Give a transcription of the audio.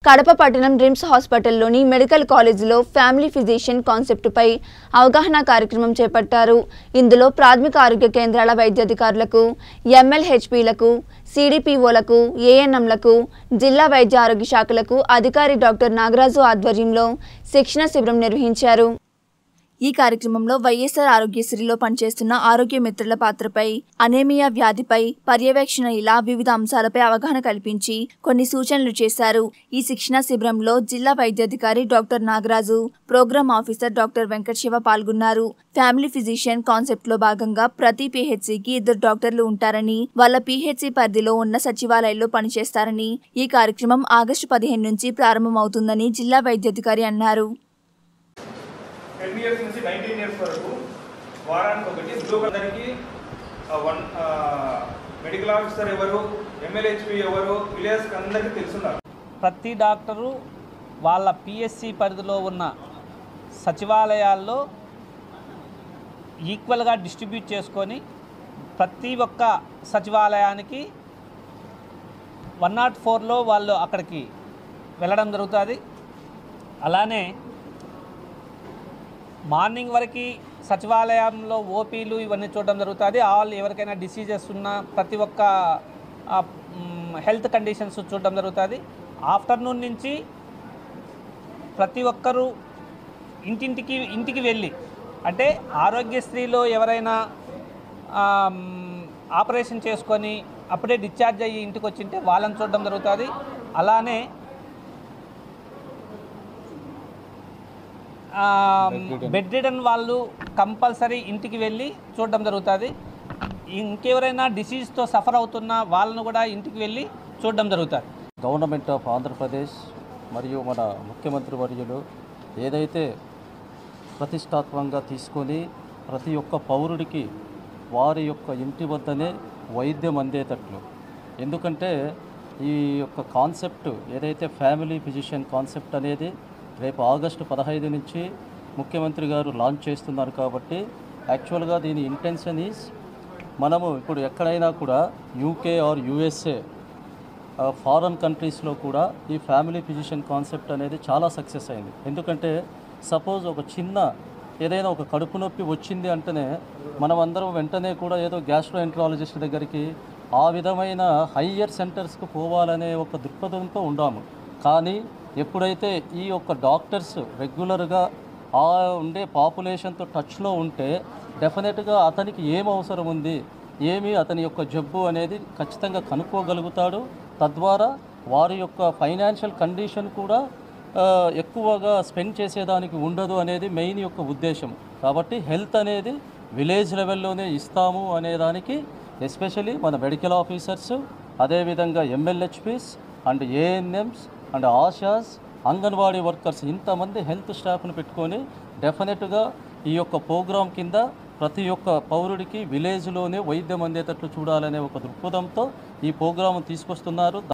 కడప పట్టణం రిమ్స్ హాస్పిటల్లోని మెడికల్ కాలేజీలో ఫ్యామిలీ ఫిజిషియన్ కాన్సెప్టుపై అవగాహన కార్యక్రమం చేపట్టారు ఇందులో ప్రాథమిక ఆరోగ్య కేంద్రాల వైద్యాధికారులకు ఎంఎల్హెచ్పీలకు సిడిపిఓలకు ఏఎన్ఎంలకు జిల్లా వైద్య ఆరోగ్య శాఖలకు అధికారి డాక్టర్ నాగరాజు ఆధ్వర్యంలో శిక్షణ శిబిరం నిర్వహించారు ఈ కార్యక్రమంలో వైఎస్ఆర్ ఆరోగ్యశ్రీలో పనిచేస్తున్న ఆరోగ్య మిత్రుల పాత్రపై అనేమియా వ్యాధిపై పర్యవేక్షణ ఇలా వివిధ అంశాలపై అవగాహన కల్పించి కొన్ని సూచనలు చేశారు ఈ శిక్షణ శిబిరంలో జిల్లా వైద్యాధికారి doctor Nagaraju programme officer doctor Venkata Siva పాల్గొన్నారు ఫ్యామిలీ ఫిజిషియన్ కాన్సెప్ట్ లో భాగంగా ప్రతి పిహెచ్సికి ఇద్దరు డాక్టర్లు ఉంటారని వాళ్ళ పిహెచ్సి పరిధిలో ఉన్న సచివాలయాల్లో పనిచేస్తారని ఈ కార్యక్రమం ఆగస్టు పదిహేను నుంచి ప్రారంభమవుతుందని జిల్లా వైద్యాధికారి అన్నారు టెన్ ఇయర్స్ నుంచి నైన్టీన్ ఇయర్స్ వరకు వారానికి ఒకటి బ్లూ అందరికి వన్ మెడికల్ ఆఫీసర్ ఎవరు ఎమ్మెల్యేహెచ్పి ఎవరు విలేజ్కి అందరికీ తెలుసున్నారు ప్రతి డాక్టరు వాళ్ళ పిఎస్సి పరిధిలో ఉన్న సచివాలయాల్లో ఈక్వల్గా డిస్ట్రిబ్యూట్ చేసుకొని ప్రతి ఒక్క సచివాలయానికి వన్ నాట్ ఫోర్లో వాళ్ళు అక్కడికి వెళ్ళడం జరుగుతుంది అలానే మార్నింగ్ వరకు సచివాలయంలో ఓపీలు ఇవన్నీ చూడడం జరుగుతుంది ఆల్ ఎవరికైనా డిసీజెస్ ఉన్న ప్రతి ఒక్క హెల్త్ కండిషన్స్ చూడడం జరుగుతుంది ఆఫ్టర్నూన్ నుంచి ప్రతి ఒక్కరూ ఇంటింటికి ఇంటికి వెళ్ళి అంటే ఆరోగ్యశ్రీలో ఎవరైనా ఆమ్, ఆపరేషన్ చేసుకొని అప్పుడే డిశ్చార్జ్ అయ్యి ఇంటికి వచ్చింటే వాళ్ళని చూడడం జరుగుతుంది అలానే బెడ్ రిడన్ వాళ్ళు కంపల్సరీ ఇంటికి వెళ్ళి చూడడం జరుగుతుంది ఇంకెవరైనా డిసీజ్తో సఫర్ అవుతున్న వాళ్ళను కూడా ఇంటికి వెళ్ళి చూడడం జరుగుతుంది గవర్నమెంట్ ఆఫ్ ఆంధ్రప్రదేశ్ మరియు మన ముఖ్యమంత్రి వర్యులు ఏదైతే ప్రతిష్టాత్మకంగా తీసుకొని ప్రతి ఒక్క పౌరుడికి వారి యొక్క ఇంటి వద్దనే వైద్యం అందేటట్లు ఎందుకంటే ఈ యొక్క కాన్సెప్ట్ ఏదైతే ఫ్యామిలీ ఫిజిషియన్ కాన్సెప్ట్ అనేది రేపు ఆగస్టు పదహైదు నుంచి ముఖ్యమంత్రి గారు లాంచ్ చేస్తున్నారు కాబట్టి యాక్చువల్గా దీని ఇంటెన్షన్ ఈజ్ మనము ఇప్పుడు ఎక్కడైనా కూడా యూకే ఆర్ యూఎస్ఏ ఫారెన్ కంట్రీస్లో కూడా ఈ ఫ్యామిలీ ఫిజిషియన్ కాన్సెప్ట్ అనేది చాలా సక్సెస్ అయింది ఎందుకంటే సపోజ్ ఒక చిన్న ఏదైనా ఒక కడుపు నొప్పి వచ్చింది అంటేనే మనం అందరం వెంటనే కూడా ఏదో గ్యాస్ట్రో ఎంట్రాలజిస్ట్ దగ్గరికి ఆ విధమైన హయ్యర్ సెంటర్స్కి పోవాలనే ఒక దృక్పథంతో ఉండాము కానీ ఎప్పుడైతే ఈ యొక్క డాక్టర్స్ రెగ్యులర్గా ఆ ఉండే పాపులేషన్తో టచ్లో ఉంటే డెఫినెట్గా అతనికి ఏం అవసరం ఉంది ఏమి అతని యొక్క జబ్బు అనేది ఖచ్చితంగా కనుక్కోగలుగుతాడు తద్వారా వారి యొక్క ఫైనాన్షియల్ కండిషన్ కూడా ఆ, ఎక్కువగా స్పెండ్ చేసేదానికి ఉండదు అనేది మెయిన్ యొక్క ఉద్దేశం కాబట్టి హెల్త్ అనేది విలేజ్ లెవెల్లోనే ఇస్తాము అనేదానికి ఎస్పెషలీ మన మెడికల్ ఆఫీసర్స్ అదేవిధంగా MLHPs and ANMs and ASHAs anganwadi workers ఇంతమంది హెల్త్ స్టాఫ్ను పెట్టుకొని డెఫినెట్గా ఈ యొక్క ప్రోగ్రాం కింద ప్రతి ఒక్క పౌరుడికి విలేజ్లోనే వైద్యం అందేటట్లు చూడాలనే ఒక దృక్పథంతో ఈ ప్రోగ్రాం తీసుకొస్తున్నారు